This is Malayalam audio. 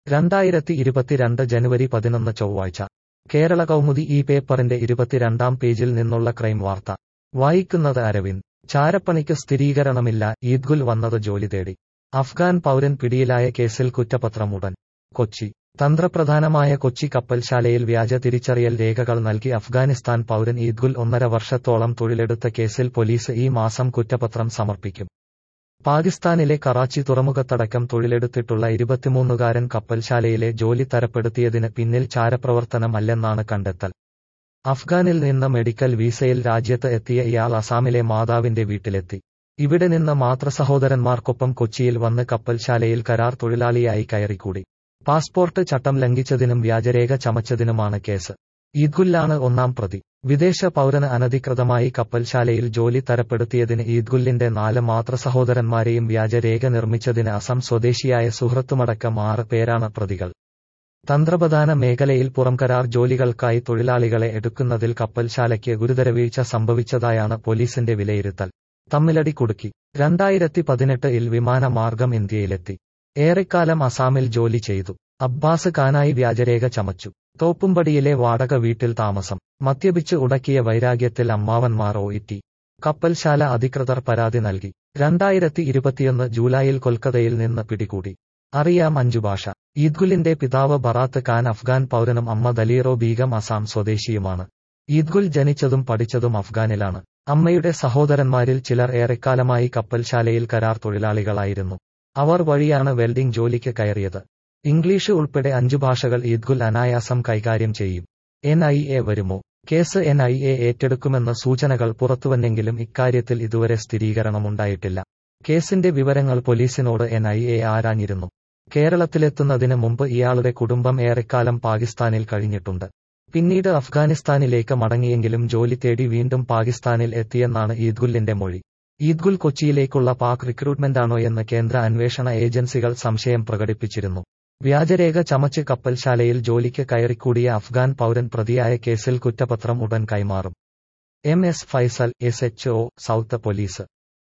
രണ്ടായിരത്തി ഇരുപത്തിരണ്ട് ജനുവരി പതിനൊന്ന് ചൊവ്വാഴ്ച കേരള കൗമുദി ഈ പേപ്പറിന്റെ ഇരുപത്തിരണ്ടാം പേജിൽ നിന്നുള്ള ക്രൈം വാർത്ത വായിക്കുന്നത് അരവിന്ദ് ചാരപ്പണിക്ക് സ്ഥിരീകരണമില്ല ഈദ്ഗുൽ വന്നത് ജോലി തേടി അഫ്ഗാൻ പൗരൻ പിടിയിലായ കേസിൽ കുറ്റപത്രം ഉടൻ കൊച്ചി തന്ത്രപ്രധാനമായ കൊച്ചി കപ്പൽശാലയിൽ വ്യാജ തിരിച്ചറിയൽ രേഖകൾ നൽകി അഫ്ഗാനിസ്ഥാൻ പൗരൻ ഈദ്ഗുൽ ഒന്നര വർഷത്തോളം തൊഴിലെടുത്ത കേസിൽ പോലീസ് ഈ മാസം കുറ്റപത്രം സമർപ്പിക്കും പാകിസ്ഥാനിലെ കറാച്ചി തുറമുഖത്തടക്കം തൊഴിലെടുത്തിട്ടുള്ള ഇരുപത്തിമൂന്നുകാരൻ കപ്പൽശാലയിലെ ജോലി തരപ്പെടുത്തിയതിന് പിന്നിൽ ചാരപ്രവർത്തനമല്ലെന്നാണ് കണ്ടെത്തൽ അഫ്ഗാനിൽ നിന്ന് മെഡിക്കൽ വീസയിൽ രാജ്യത്ത് എത്തിയ ഇയാൾ അസാമിലെ മാതാവിന്റെ വീട്ടിലെത്തി ഇവിടെ നിന്ന് മാതൃസഹോദരന്മാർക്കൊപ്പം കൊച്ചിയിൽ വന്ന് കപ്പൽശാലയിൽ കരാർ തൊഴിലാളിയായി കയറിക്കൂടി പാസ്പോർട്ട് ചട്ടം ലംഘിച്ചതിനും വ്യാജരേഖ ചമച്ചതിനുമാണ് കേസ് ഈദ്ഗുല്ലാണ് ഒന്നാം പ്രതി വിദേശ പൗരന് അനധികൃതമായി കപ്പൽശാലയിൽ ജോലി തരപ്പെടുത്തിയതിന് ഈദ്ഗുല്ലിന്റെ നാല് മാതൃസഹോദരന്മാരെയും വ്യാജരേഖ നിർമ്മിച്ചതിന് അസം സ്വദേശിയായ സുഹൃത്തുമടക്കം ആറ് പേരാണ് പ്രതികൾ തന്ത്രപ്രധാന മേഖലയിൽ പുറംകരാർ ജോലികൾക്കായി തൊഴിലാളികളെ എടുക്കുന്നതിൽ കപ്പൽശാലയ്ക്ക് ഗുരുതര വീഴ്ച സംഭവിച്ചതായാണ് പോലീസിന്റെ വിലയിരുത്തൽ തമ്മിലടി കുടുക്കി രണ്ടായിരത്തി പതിനെട്ടിൽ വിമാനമാർഗം ഇന്ത്യയിലെത്തി ഏറെക്കാലം അസാമിൽ ജോലി ചെയ്തു അബ്ബാസ് ഖാനായി വ്യാജരേഖ ചമച്ചു തോപ്പുംപടിയിലെ വാടക വീട്ടിൽ താമസം മദ്യപിച്ച് ഉടക്കിയ വൈരാഗ്യത്തിൽ അമ്മാവന്മാർ ഒഇറ്റി കപ്പൽശാല അധികൃതർ പരാതി നൽകി രണ്ടായിരത്തി ഇരുപത്തിയൊന്ന് ജൂലൈയിൽ കൊൽക്കത്തയിൽ നിന്ന് പിടികൂടി അറിയാം അഞ്ചു ഭാഷ ഈദ്ഗുലിന്റെ പിതാവ് ബറാത്ത് ഖാൻ അഫ്ഗാൻ പൗരനും അമ്മ ദലീറോ ബീഗം അസാം സ്വദേശിയുമാണ് ഈദ്ഗുൽ ജനിച്ചതും പഠിച്ചതും അഫ്ഗാനിലാണ് അമ്മയുടെ സഹോദരന്മാരിൽ ചിലർ ഏറെക്കാലമായി കപ്പൽശാലയിൽ കരാർ തൊഴിലാളികളായിരുന്നു അവർ വഴിയാണ് വെൽഡിംഗ് ജോലിക്ക് കയറിയത് ഇംഗ്ലീഷ് ഉൾപ്പെടെ അഞ്ചു ഭാഷകൾ ഈദ്ഗുൽ അനായാസം കൈകാര്യം ചെയ്യും എൻ ഐ എ വരുമോ കേസ് എൻ ഐ എ ഏറ്റെടുക്കുമെന്ന സൂചനകൾ പുറത്തുവന്നെങ്കിലും ഇക്കാര്യത്തിൽ ഇതുവരെ സ്ഥിരീകരണമുണ്ടായിട്ടില്ല കേസിന്റെ വിവരങ്ങൾ പോലീസിനോട് എൻ ഐ എ ആരാഞ്ഞിരുന്നു കേരളത്തിലെത്തുന്നതിന് മുമ്പ് ഇയാളുടെ കുടുംബം ഏറെക്കാലം പാകിസ്ഥാനിൽ കഴിഞ്ഞിട്ടുണ്ട് പിന്നീട് അഫ്ഗാനിസ്ഥാനിലേക്ക് മടങ്ങിയെങ്കിലും ജോലി തേടി വീണ്ടും പാകിസ്ഥാനിൽ എത്തിയെന്നാണ് ഈദ്ഗുല്ലിന്റെ മൊഴി ഈദ്ഗുൽ കൊച്ചിയിലേക്കുള്ള പാക് റിക്രൂട്ട്മെന്റാണോയെന്ന് കേന്ദ്ര അന്വേഷണ ഏജൻസികൾ സംശയം പ്രകടിപ്പിച്ചിരുന്നു വ്യാജരേഖ ചമച്ച് കപ്പൽശാലയിൽ ജോലിക്ക് കയറിക്കൂടിയ അഫ്ഗാൻ പൗരൻ പ്രതിയായ കേസിൽ കുറ്റപത്രം ഉടൻ കൈമാറും M S Faisal S H O south police